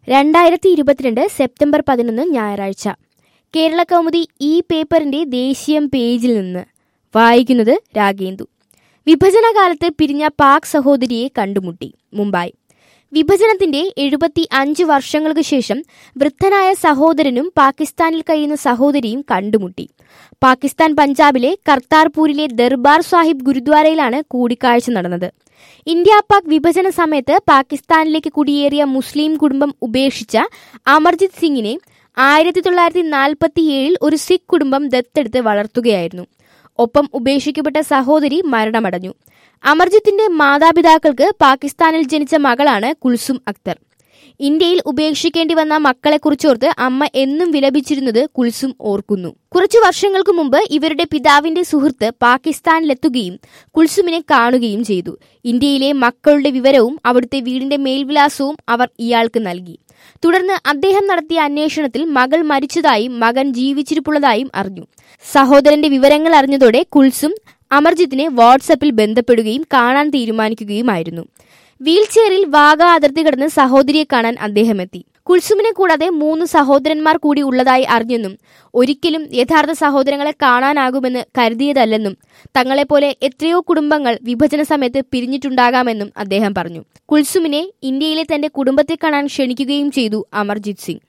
രണ്ടായിരത്തി ഇരുപത്തിരണ്ട് സെപ്റ്റംബർ പതിനൊന്ന് ഞായറാഴ്ച കേരള കൗമുദി ഈ പേപ്പറിന്റെ ദേശീയം പേജിൽ നിന്ന് വായിക്കുന്നത് രാഗേന്ദു വിഭജനകാലത്ത് പിരിഞ്ഞ പാക് സഹോദരിയെ കണ്ടുമുട്ടി മുംബൈ വിഭജനത്തിന്റെ എഴുപത്തി അഞ്ച് വർഷങ്ങൾക്ക് ശേഷം വൃദ്ധനായ സഹോദരനും പാകിസ്ഥാനിൽ കഴിയുന്ന സഹോദരിയും കണ്ടുമുട്ടി പാകിസ്ഥാൻ പഞ്ചാബിലെ കർത്താർപൂരിലെ ദർബാർ സാഹിബ് ഗുരുദ്വാരയിലാണ് കൂടിക്കാഴ്ച നടന്നത് ഇന്ത്യ പാക് വിഭജന സമയത്ത് പാകിസ്ഥാനിലേക്ക് കുടിയേറിയ മുസ്ലിം കുടുംബം ഉപേക്ഷിച്ച അമർജിത് സിംഗിനെ ആയിരത്തി തൊള്ളായിരത്തി നാൽപ്പത്തിയേഴിൽ ഒരു സിഖ് കുടുംബം ദത്തെടുത്ത് വളർത്തുകയായിരുന്നു ഒപ്പം ഉപേക്ഷിക്കപ്പെട്ട സഹോദരി മരണമടഞ്ഞു അമർജിത്തിന്റെ മാതാപിതാക്കൾക്ക് പാകിസ്ഥാനിൽ ജനിച്ച മകളാണ് കുൽസും അക്തർ ഇന്ത്യയിൽ ഉപേക്ഷിക്കേണ്ടി വന്ന മക്കളെക്കുറിച്ചോർത്ത് അമ്മ എന്നും വിലപിച്ചിരുന്നത് കുൽസും ഓർക്കുന്നു കുറച്ചു വർഷങ്ങൾക്ക് മുമ്പ് ഇവരുടെ പിതാവിന്റെ സുഹൃത്ത് പാകിസ്ഥാനിലെത്തുകയും കുൽസുമിനെ കാണുകയും ചെയ്തു ഇന്ത്യയിലെ മക്കളുടെ വിവരവും അവിടുത്തെ വീടിന്റെ മേൽവിലാസവും അവർ ഇയാൾക്ക് നൽകി തുടർന്ന് അദ്ദേഹം നടത്തിയ അന്വേഷണത്തിൽ മകൾ മരിച്ചതായും മകൻ ജീവിച്ചിരിപ്പുള്ളതായും അറിഞ്ഞു സഹോദരന്റെ വിവരങ്ങൾ അറിഞ്ഞതോടെ കുൽസും അമർജിത്തിനെ വാട്സപ്പിൽ ബന്ധപ്പെടുകയും കാണാൻ തീരുമാനിക്കുകയുമായിരുന്നു വീൽചെയറിൽ വാഗ അതിർത്തി കടന്ന് സഹോദരിയെ കാണാൻ അദ്ദേഹം എത്തി കുൽസുമിനെ കൂടാതെ മൂന്ന് സഹോദരന്മാർ കൂടി ഉള്ളതായി അറിഞ്ഞെന്നും ഒരിക്കലും യഥാർത്ഥ സഹോദരങ്ങളെ കാണാനാകുമെന്ന് കരുതിയതല്ലെന്നും തങ്ങളെപ്പോലെ എത്രയോ കുടുംബങ്ങൾ വിഭജന സമയത്ത് പിരിഞ്ഞിട്ടുണ്ടാകാമെന്നും അദ്ദേഹം പറഞ്ഞു കുൽസുമിനെ ഇന്ത്യയിലെ തന്റെ കുടുംബത്തെ കാണാൻ ക്ഷണിക്കുകയും ചെയ്തു അമർജിത് സിംഗ്